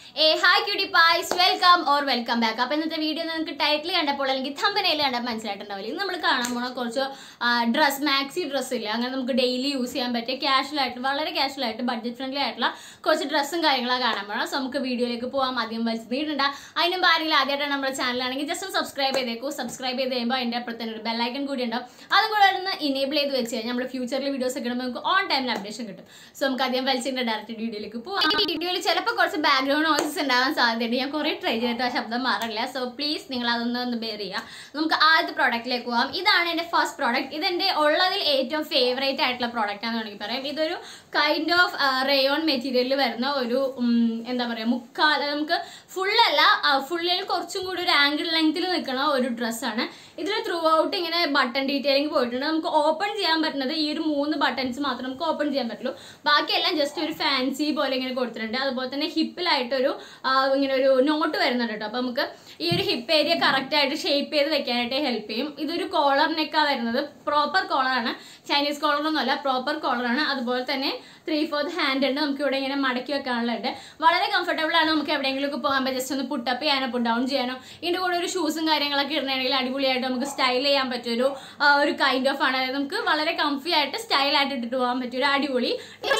ഏ hi cutie pies welcome or welcome back അപ്പോൾ ഇന്നത്തെ വീഡിയോ നിങ്ങൾക്ക് ടൈറ്റിൽ കണ്ടപ്പോൾ അല്ലെങ്കിൽ തമ്പനയിൽ കണ്ടപ്പോൾ മനസ്സിലായിട്ടുണ്ടാവില്ല ഇന്ന് നമ്മൾ കാണാൻ പോണ കുറച്ച് ഡ്രസ് മാക്സി ഡ്രസ്സ് ഇല്ല അങ്ങനെ നമുക്ക് ഡെയിലി യൂസ് ചെയ്യാൻ പറ്റിയ casual ആയിട്ട് വളരെ casual ആയിട്ട് ബഡ്ജറ്റ് ഫ്രണ്ട്ലി ആയിട്ടുള്ള കുറച്ച് ഡ്രസ്സും കാര്യങ്ങളാണ് കാണാൻ പോകണം സോ നമുക്ക് വീഡിയോയിലേക്ക് പോകാം ആദ്യം വലിച്ച് നീട്ടണ്ട അതിന് മുമ്പ് ആരെങ്കിലും ആദ്യമായിട്ടാണ് നമ്മുടെ ചാനലാണെങ്കിൽ ജസ്റ്റ് ഒന്ന് സബ്സ്ക്രൈബ് ചെയ്തേക്കൂ സബ്സ്ക്രൈബ് ചെയ്ത് കഴിയുമ്പോൾ അതിൻ്റെ അപ്പുറത്തന്നെ ഒരു ബെല്ലൈക്കൺ കൂടി ഉണ്ടാവും അതും കൂടെ ഒന്ന് ഇനേബിൾ ചെയ്ത് വെച്ച് കഴിഞ്ഞാൽ നമ്മൾ ഫ്യൂച്ചറിൽ വീഡിയോസ് ഒക്കെ ഇടുമ്പോൾ നമുക്ക് ഓൺ ടൈമിൽ അപ്ഡേഷൻ കിട്ടും സോ നമുക്ക് ആദ്യം വലിച്ചിട്ട് ഡയറക്റ്റ് വീഡിയോയിലേക്ക് പോകാം ഈ വീഡിയോയിൽ ചിലപ്പോൾ കുറച്ച് ബാക്ക്ഗ്രൗണ്ട് നോയ്സസ് ഉണ്ടാവാൻ സാധ്യതയുണ്ട് ഞാൻ കുറേ ട്രൈ ചെയ്തിട്ട് ആ ശബ്ദം മാറില്ല സോ പ്ലീസ് നിങ്ങൾ അതൊന്ന് ഒന്ന് ബെയർ ചെയ്യുക നമുക്ക് ആദ്യത്തെ പ്രോഡക്റ്റിലേക്ക് പോകാം ഇതാണ് എൻ്റെ ഫസ്റ്റ് പ്രോഡക്റ്റ് ഇതെൻ്റെ ഉള്ളതിൽ ഏറ്റവും ഫേവറേറ്റ് ആയിട്ടുള്ള പ്രോഡക്റ്റ് ആണെന്ന് വേണമെങ്കിൽ പറയാം ഇതൊരു കൈൻഡ് ഓഫ് റേയോൺ മെറ്റീരിയലിൽ വരുന്ന ഒരു ഉം, എന്താ പറയുക മുക്കാൽ നമുക്ക് ഫുള്ളല്ല ഫുള്ളിൽ കുറച്ചും കൂടി ഒരു ആംഗിൾ ലെങ്ത്തിൽ നിൽക്കുന്ന ഒരു ഡ്രസ്സാണ് ഇതിൽ ത്രൂ ഔട്ട് ഇങ്ങനെ ബട്ടൺ ഡീറ്റെയിലിംഗ് പോയിട്ടുണ്ട് നമുക്ക് ഓപ്പൺ ചെയ്യാൻ പറ്റുന്നത് ഈ ഒരു മൂന്ന് ബട്ടൺസ് മാത്രം നമുക്ക് ഓപ്പൺ ചെയ്യാൻ പറ്റുള്ളൂ ബാക്കിയെല്ലാം ജസ്റ്റ് ഒരു ഫാൻസി പോലെ ഇങ്ങനെ കൊടുത്തിട്ടുണ്ട് അതുപോലെ തന്നെ ഹിപ്പിലായിട്ടൊരു ആ, ഇങ്ങനെ ഒരു നോട്ട് വരുന്നുണ്ട് കേട്ടോ അപ്പോൾ നമുക്ക് ഈ ഒരു ഹിപ്പ് ഏരിയ കറക്റ്റ് ആയിട്ട് ഷേപ്പ് ചെയ്ത് വെക്കാനായിട്ട് ഹെൽപ്പ് ചെയ്യും ഇതൊരു കോളർ നെക്കാണ് വരുന്നത് പ്രോപ്പർ കോളറാണ് ചൈനീസ് കോളറൊന്നുമല്ല പ്രോപ്പർ കോളറാണ് അതുപോലെ തന്നെ ത്രീ ഫോർത്ത് ഹാൻഡ് ഉണ്ട് നമുക്ക് ഇവിടെ ഇങ്ങനെ മടക്കി വെക്കാനുള്ളത് വളരെ കംഫർട്ടബിൾ ആണ് നമുക്ക് എവിടെയെങ്കിലും ഒക്കെ പോകാൻ ജസ്റ്റ് ഒന്ന് പുട്ടപ്പ് ചെയ്യാനോ പുട്ട് ഡൗൺ ചെയ്യാനോ ഇതിൻ്റെ കൂടെ ഒരു ഷൂസും കാര്യങ്ങളൊക്കെ ഇടണമെങ്കിൽ അടിപൊളിയായിട്ട് നമുക്ക് സ്റ്റൈൽ ചെയ്യാൻ പറ്റിയൊരു ആ, ഒരു കൈൻഡ് ഓഫ് ആണ് അതായത് നമുക്ക് വളരെ കംഫി ആയിട്ട് സ്റ്റൈൽ ആയിട്ട് ഇട്ടിട്ട് പോകാൻ പറ്റിയ ഒരു അടിപൊളി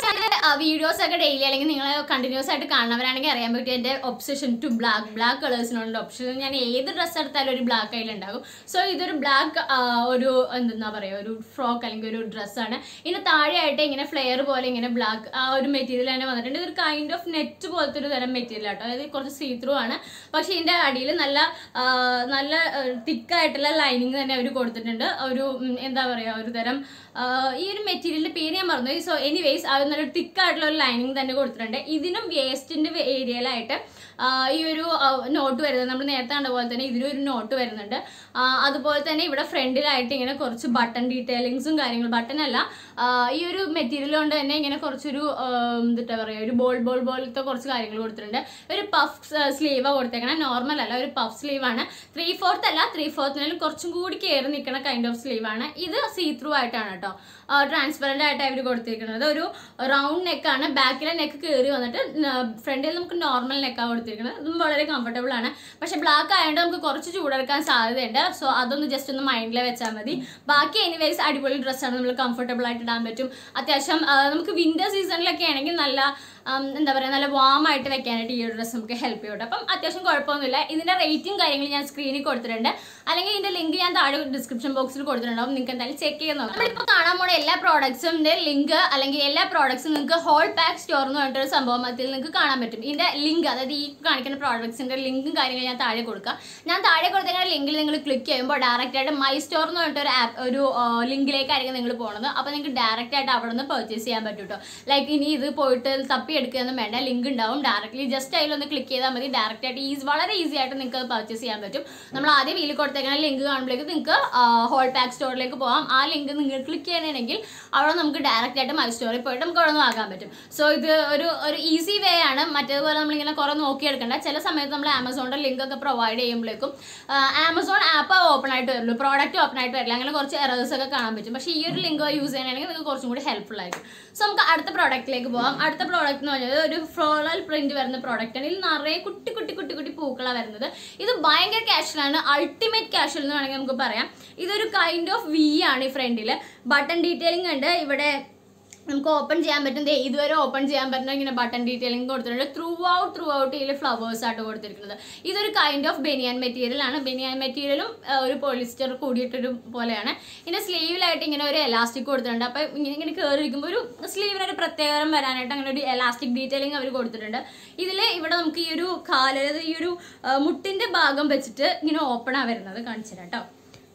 വീഡിയോസ് ഒക്കെ ഡെയിലി അല്ലെങ്കിൽ നിങ്ങൾ കണ്ടിന്യൂസ് ആയിട്ട് കാണുന്നവരാണെങ്കിൽ അറിയാൻ പറ്റും എൻ്റെ ഒബ്സഷൻ ടു ബ്ലാക്ക് ബ്ലാക്ക് കളേഴ്സിനുള്ള ഒബ്സഷൻ ഞാൻ ഏത് ഡ്രസ്സ് എടുത്താലും ഒരു ബ്ലാക്ക് കയ്യിലുണ്ടാകും സോ ഇതൊരു ബ്ലാക്ക് ഒരു എന്താ പറയുക ഒരു ഫ്രോക്ക് അല്ലെങ്കിൽ ഒരു ഡ്രസ്സാണ് ഇതിന് താഴെയായിട്ട് ഇങ്ങനെ ഫ്ലെയർ പോലെ ഇങ്ങനെ ബ്ലാക്ക് ആ ഒരു മെറ്റീരിയൽ തന്നെ വന്നിട്ടുണ്ട് ഇതൊരു കൈൻഡ് ഓഫ് നെറ്റ് പോലത്തെ ഒരു തരം മെറ്റീരിയൽ ആട്ടോ അതായത് കുറച്ച് സീ ത്രൂ ആണ് പക്ഷേ ഇതിൻ്റെ അടിയിൽ നല്ല ആ, നല്ല തിക്കായിട്ടുള്ള ലൈനിങ് തന്നെ അവർ കൊടുത്തിട്ടുണ്ട് ഒരു ഉം, എന്താ പറയുക ഒരു തരം ആ, ഈ ഒരു മെറ്റീരിയലിൻ്റെ പേര് ഞാൻ പറഞ്ഞു സോ എനിവേസ് അത് നല്ല തിക്കായിട്ടുള്ള ഒരു ലൈനിങ് തന്നെ കൊടുത്തിട്ടുണ്ട് ഇതിനും വേസ്റ്റിൻ്റെ ഏരിയയിലായിട്ട് ആ, ഈ ഒരു നോട്ട് വരുന്നത് നമ്മൾ നേരത്തെ കണ്ട പോലെ തന്നെ ഇതിനും ഒരു നോട്ട് വരുന്നുണ്ട് ആ, അതുപോലെ തന്നെ ഇവിടെ ഫ്രണ്ടിലായിട്ട് ഇങ്ങനെ കുറച്ച് ബട്ടൺ ഡീറ്റെയിലിങ്സും കാര്യങ്ങളും ബട്ടൺ അല്ല ആ, ഈ ഒരു മെറ്റീരിയൽ കൊണ്ട് തന്നെ ഇങ്ങനെ കുറച്ചൊരു ആ, എന്താ പറയുക ഒരു ബോൾ ബോൾ പോലത്തെ കുറച്ച് കാര്യങ്ങൾ കൊടുത്തിട്ടുണ്ട് ഒരു പഫ് സ്ലീവാണ് കൊടുത്തേക്കണം നോർമൽ അല്ല ഒരു പഫ് സ്ലീവാണ് ത്രീ ഫോർത്ത് അല്ല ത്രീ ഫോർത്തിനാലും കുറച്ചും കൂടി കയറി നിൽക്കുന്ന കൈൻഡ് ഓഫ് സ്ലീവാണ് ഇത് സീ ത്രൂ ആയിട്ടാണ് കേട്ടോ ട്രാൻസ്പെറൻ്റ് ആയിട്ട് അവർ കൊടുത്തിരിക്കുന്നത് ഒരു റൗണ്ട് നെക്കാണ് ബാക്കിലെ നെക്ക് കയറി വന്നിട്ട് ഫ്രണ്ടിൽ നമുക്ക് നോർമൽ നെക്കാണ് കൊടുത്തിരിക്കുന്നത് ഇതും വളരെ കംഫർട്ടബിൾ ആണ് പക്ഷെ ബ്ലാക്ക് ആയതുകൊണ്ട് നമുക്ക് കുറച്ച് ചൂടെടുക്കാൻ സാധ്യതയുണ്ട് സോ അതൊന്ന് ജസ്റ്റ് ഒന്ന് മൈൻഡിൽ വെച്ചാൽ മതി ബാക്കി എനിവേസ് അടിപൊളി ഡ്രസ്സാണ് നമ്മൾ കംഫർട്ടബിൾ ആയിട്ട് ഇടാൻ പറ്റും അത്യാവശ്യം ആ, നമുക്ക് വിന്റർ സീസണിലൊക്കെ ആണെങ്കിൽ നല്ല ഉം, എന്താ പറയുക നല്ല വാം ആയിട്ട് വെക്കാനായിട്ട് ഈ ഒരു ഡ്രസ്സ് നമുക്ക് ഹെൽപ്പ് ചെയ്യും കേട്ടോ അപ്പം അത്യാവശ്യം കുഴപ്പമൊന്നുമില്ല ഇതിൻ്റെ റേറ്റും കാര്യങ്ങൾ ഞാൻ സ്ക്രീനിൽ കൊടുത്തിട്ടുണ്ട് അല്ലെങ്കിൽ ഇതിൻ്റെ ലിങ്ക് ഞാൻ താഴെ ഡിസ്ക്രിപ്ഷൻ ബോക്സിൽ കൊടുത്തിട്ടുണ്ടാവും നിങ്ങൾക്ക് എന്തായാലും ചെക്ക് ചെയ്ത് നോക്കാം നമ്മളിപ്പോൾ കാണാൻ പോണ എല്ലാ പ്രോഡക്ട്സിൻ്റെ ലിങ്ക് അല്ലെങ്കിൽ എല്ലാ പ്രോഡക്ട്സും നിങ്ങൾക്ക് ഹോൾ പാക്ക് സ്റ്റോർ എന്ന് പറഞ്ഞിട്ടൊരു സംഭവം അതിൽ നിങ്ങൾക്ക് കാണാൻ പറ്റും ഇതിൻ്റെ ലിങ്ക് അതായത് ഈ കാണിക്കുന്ന പ്രോഡക്ട്സിൻ്റെ ലിങ്കും കാര്യങ്ങളും ഞാൻ താഴെ കൊടുക്കാം ഞാൻ താഴെ കൊടുത്തേക്കുന്ന ലിങ്കിൽ നിങ്ങൾ ക്ലിക്ക് ചെയ്യുമ്പോൾ ഡയറക്റ്റ് ആയിട്ട് മൈ സ്റ്റോർ എന്ന് പറഞ്ഞിട്ട് ഒരു ആപ്പ് ഒരു ലിങ്കിലേക്കായിരിക്കും നിങ്ങൾ പോകുന്നത് അപ്പോൾ നിങ്ങൾക്ക് ഡയറക്റ്റ് ആയിട്ട് അവിടെ നിന്ന് പർച്ചേസ് ചെയ്യാൻ പറ്റും കേട്ടോ ലൈക്ക് ഇനി ഇത് പോയിട്ട് തപ്പി എടുക്കുകയൊന്നും വേണ്ട ലിങ്ക് ഉണ്ടാവും ഡയറക്റ്റ്ലി ജസ്റ്റ് അതിലൊന്ന് ക്ലിക്ക് ചെയ്താൽ മതി ഡയറക്റ്റ് ആയിട്ട് ഈസ് വളരെ ഈസി ആയിട്ട് നിങ്ങൾക്ക് അത് പർച്ചേസ് ചെയ്യാൻ പറ്റും നമ്മൾ ആദ്യം വീലിൽ കൊടുത്തേക്കുന്ന ലിങ്ക് കാണുമ്പോഴേക്ക് നിങ്ങൾക്ക് ഹോൾ പാക്ക് സ്റ്റോറിലേക്ക് പോകാം ആ ലിങ്ക് നിങ്ങൾ ക്ലിക്ക് ചെയ്യണമെങ്കിൽ അവിടെ നമുക്ക് ഡയറക്റ്റ് ആയിട്ട് മൈ സ്റ്റോറിൽ പോയിട്ട് നമുക്ക് അവിടെ നിന്ന് വാങ്ങാൻ പറ്റും സോ ഇത് ഒരു ഒരു ഈസി വേ ആണ് മറ്റേതുപോലെ നമ്മളിങ്ങനെ കുറേ നോക്കിയെടുക്കണ്ട ചില സമയത്ത് നമ്മൾ ആമസോണിൻ്റെ ലിങ്ക് ഒക്കെ പ്രൊവൈഡ് ചെയ്യുമ്പോഴേക്കും ആമസോൺ ആപ്പ് ഓപ്പൺ ആയിട്ട് വരുള്ളൂ പ്രോഡക്റ്റ് ഓപ്പൺ ആയിട്ട് വരില്ല അങ്ങനെ കുറച്ച് എറേഴ്സ് ഒക്കെ കാണാൻ പറ്റും പക്ഷേ ഈ ഒരു ലിങ്ക് യൂസ് ചെയ്യണമെങ്കിൽ നിങ്ങൾക്ക് കുറച്ചും കൂടി ഹെൽപ്ഫുൾ ആയിരിക്കും സോ നമുക്ക് അടുത്ത പ്രോഡക്റ്റിലേക്ക് പോകാം അടുത്ത പ്രോഡക്റ്റ് എന്ന് പറഞ്ഞത് ഒരു ഫ്ലോറൽ പ്രിന്റ് വരുന്ന പ്രോഡക്റ്റ് ആണ് ഇതിൽ നിറയെ കുട്ടി കുട്ടി കുട്ടി കുട്ടി പൂക്കളാണ് വരുന്നത് ഇത് ഭയങ്കര കാഷ്വലാണ് അൾട്ടിമേറ്റ് കാഷ്വൽ എന്ന് വേണമെങ്കിൽ നമുക്ക് പറയാം ഇതൊരു കൈൻഡ് ഓഫ് വി ആണ് ഈ ഫ്രണ്ടിൽ ബട്ടൺ ഡീറ്റെയിലിംഗ് ഉണ്ട് ഇവിടെ നമുക്ക് ഓപ്പൺ ചെയ്യാൻ പറ്റും ദേ ഇതുവരെ ഓപ്പൺ ചെയ്യാൻ പറ്റുന്ന ഇങ്ങനെ ബട്ടൺ ഡീറ്റെയിലിംഗ് കൊടുത്തിട്ടുണ്ട് ത്രൂ ഔട്ട് ത്രൂ ഔട്ട് ഇതിൽ ഫ്ലവേഴ്സ് ആയിട്ട് കൊടുത്തിരിക്കുന്നത് ഇതൊരു കൈൻഡ് ഓഫ് ബെനിയാൻ മെറ്റീരിയൽ ആണ് ബെനിയാൻ മെറ്റീരിയലും ഒരു പോളിസ്റ്റർ കൂടിയിട്ടൊരു പോലെയാണ് ഇതിന്റെ സ്ലീവിലായിട്ട് ഇങ്ങനെ ഒരു എലാസ്റ്റിക് കൊടുത്തിട്ടുണ്ട് അപ്പോൾ ഇങ്ങനെ ഇങ്ങനെ കയറിയിരിക്കുമ്പോൾ ഒരു സ്ലീവിന് ഒരു പ്രത്യേകം വരാനായിട്ട് അങ്ങനെ ഒരു എലാസ്റ്റിക് ഡീറ്റെയിലിംഗ് അവർ കൊടുത്തിട്ടുണ്ട് ഇതിൽ ഇവിടെ നമുക്ക് ഈ ഒരു കാല് അതായത് ഈ ഒരു ആ, മുട്ടിന്റെ ഭാഗം വെച്ചിട്ട് ഇങ്ങനെ ഓപ്പൺ ആ വരുന്നത് കാണിച്ചു തരാം കേട്ടോ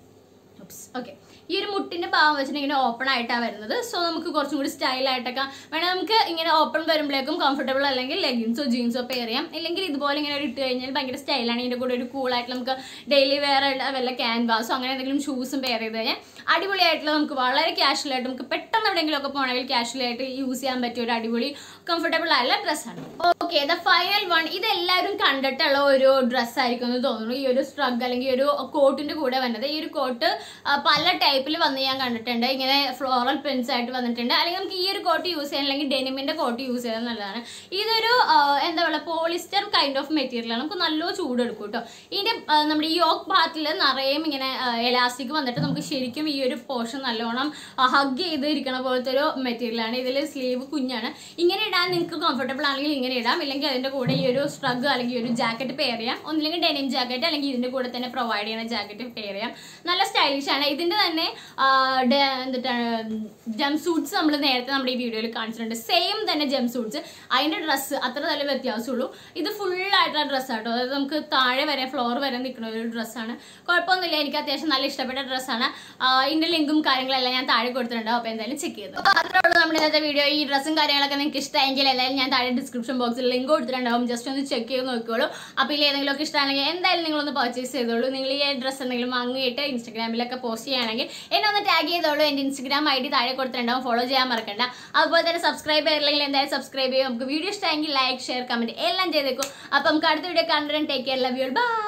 ഓക്കെ ഈ ഒരു മുട്ടിന്റെ ഭാഗം വെച്ചിട്ട് ഇങ്ങനെ ഓപ്പൺ ആയിട്ടാണ് വരുന്നത് സോ നമുക്ക് കുറച്ചും കൂടി സ്റ്റൈൽ ആയിട്ടൊക്കെ വേണേൽ നമുക്ക് ഇങ്ങനെ ഓപ്പൺ വരുമ്പോഴേക്കും കംഫർട്ടബിൾ അല്ലെങ്കിൽ ലെഗിൻസോ ജീൻസോ പെയർ ചെയ്യാം ഇല്ലെങ്കിൽ ഇതുപോലെ ഇങ്ങനെ ഒരു ഇട്ട് കഴിഞ്ഞാൽ ഭയങ്കര സ്റ്റൈലാണ് ഇതിന്റെ കൂടെ ഒരു കൂളായിട്ട് നമുക്ക് ഡെയിലി വെയർ വല്ല ക്യാൻവാസോ അങ്ങനെ എന്തെങ്കിലും ഷൂസും പെയർ ചെയ്ത് കഴിഞ്ഞാൽ അടിപൊളിയായിട്ടുള്ള നമുക്ക് വളരെ കാഷ്വലായിട്ട് നമുക്ക് പെട്ടെന്ന് എവിടെയെങ്കിലും ഒക്കെ പോകണമെങ്കിൽ കാഷ്വലായിട്ട് യൂസ് ചെയ്യാൻ പറ്റിയ ഒരു അടിപൊളി കംഫർട്ടബിൾ ആയുള്ള ഡ്രസ്സാണ് ഓക്കെ ദ ഫൈനൽ വൺ ഇത് എല്ലാവരും കണ്ടിട്ടുള്ള ഒരു ഡ്രസ്സ് ആയിരിക്കും എന്ന് തോന്നുന്നു ഈ ഒരു സ്ട്രഗ് അല്ലെങ്കിൽ ഈ ഒരു കോട്ടിന്റെ കൂടെ വന്നത് ഈ ഒരു കോട്ട് പല ടൈപ്പിൽ വന്ന് ഞാൻ കണ്ടിട്ടുണ്ട് ഇങ്ങനെ ഫ്ലോറൽ പ്രിന്റ്സ് ആയിട്ട് വന്നിട്ടുണ്ട് അല്ലെങ്കിൽ നമുക്ക് ഈ ഒരു കോട്ട് യൂസ് ചെയ്യാൻ അല്ലെങ്കിൽ ഡെനിമിന്റെ കോട്ട് യൂസ് ചെയ്യാൻ നല്ലതാണ് ഇതൊരു ആ, എന്താ പറയുക പോളിസ്റ്റർ കൈൻഡ് ഓഫ് മെറ്റീരിയൽ ആണ് നമുക്ക് നല്ല ചൂട് എടുക്കും കേട്ടോ ഇതിന്റെ ആ, നമ്മുടെ ഈ യോക്ക് പാർട്ടിൽ നിറയെ ഇങ്ങനെ എലാസ്റ്റിക് വന്നിട്ട് നമുക്ക് ശരിക്കും ഈ ഒരു പോർഷൻ നല്ലോണം ഹഗ് ചെയ്ത് ഇരിക്കണ പോലത്തെ ഒരു മെറ്റീരിയൽ ആണ് ഇതിൽ സ്ലീവ് കുഞ്ഞാണ് ഇങ്ങനെ ഇടാൻ നിങ്ങൾക്ക് കംഫർട്ടബിൾ ആണെങ്കിൽ ഇങ്ങനെ ഇടാം ഇല്ലെങ്കിൽ അതിന്റെ കൂടെ ഈ ഒരു സ്ട്രഗ് അല്ലെങ്കിൽ ഒരു ജാക്കറ്റ് പെയർ ചെയ്യാം ഒന്നില്ലെങ്കിൽ ഡെനിം ജാക്കറ്റ് അല്ലെങ്കിൽ ഇതിന്റെ കൂടെ തന്നെ പ്രൊവൈഡ് ചെയ്യുന്ന ജാക്കറ്റ് പെയർ ചെയ്യാം നല്ല സ്റ്റൈലിഷ് ആണ് ഇതിന്റെ തന്നെ ആ, ഡ- എന്തിട്ടാണ് ജംപ് സൂട്ട്സ് നമ്മൾ നേരത്തെ നമ്മുടെ ഈ വീഡിയോയിൽ കാണിച്ചിട്ടുണ്ട് സെയിം തന്നെ ജംപ് സൂട്ട്സ് അതിന്റെ ഡ്രസ്സ് അത്ര നല്ല വ്യത്യാസമുള്ളൂ ഇത് ഫുൾ ആയിട്ടുള്ള ഡ്രസ്സ് ആട്ടോ അതായത് നമുക്ക് താഴെ വരെ ഫ്ലോർ വരെ നിൽക്കുന്ന ഒരു ഡ്രസ്സാണ് കുഴപ്പമൊന്നുമില്ല എനിക്ക് അത്യാവശ്യം നല്ല ഇഷ്ടപ്പെട്ട ഡ്രസ്സാണ് ഇതിന്റെ ലിങ്കും കാര്യങ്ങളെല്ലാം ഞാൻ താഴെ കൊടുത്തിട്ടുണ്ടാവും അപ്പോൾ എന്തായാലും ചെക്ക് ചെയ്തു അപ്പോൾ അത്രേ ഉള്ളൂ നമ്മുടെ ഇന്നത്തെ വീഡിയോ ഈ ഡ്രസ്സും കാര്യങ്ങളൊക്കെ നിങ്ങൾക്ക് ഇഷ്ടമെങ്കിൽ എന്തായാലും ഞാൻ താഴെ ഡിസ്ക്രിപ്ഷൻ ബോക്സിൽ ലിങ്ക് കൊടുത്തിട്ടുണ്ടാവും ജസ്റ്റ് ഒന്ന് ചെക്ക് ചെയ്ത് നോക്കിക്കോളൂ അപ്പോൾ ഇതിൽ ഏതെങ്കിലുമൊക്കെ ഇഷ്ടമാണെങ്കിൽ എന്തായാലും നിങ്ങളൊന്ന് പർച്ചേസ് ചെയ്തോളൂ നിങ്ങൾ ഈ ഡ്രസ്സ് എന്തെങ്കിലും വാങ്ങിയിട്ട് ഇൻസ്റ്റാഗ്രാമിലൊക്കെ പോസ്റ്റ് ചെയ്യുകയാണെങ്കിൽ എന്നെ ഒന്ന് ടാഗ് ചെയ്തോളൂ എൻ്റെ ഇൻസ്റ്റാഗ്രാം ഐ ഡി താഴെ കൊടുത്തിട്ടുണ്ടാവും ഫോളോ ചെയ്യാൻ മറക്കണ്ട അതുപോലെ തന്നെ സബ്സ്ക്രൈബ് ചെയ്തില്ലെങ്കിൽ എന്തായാലും സബ്സ്ക്രൈബ് ചെയ്യും നമുക്ക് വീഡിയോ ഇഷ്ടമെങ്കിൽ ലൈക്ക് ഷെയർ കമൻറ്റ് എല്ലാം ചെയ്തേക്കും അപ്പോൾ നമുക്ക് അടുത്ത വീഡിയോ കണ്ടിട്ട് take care love you by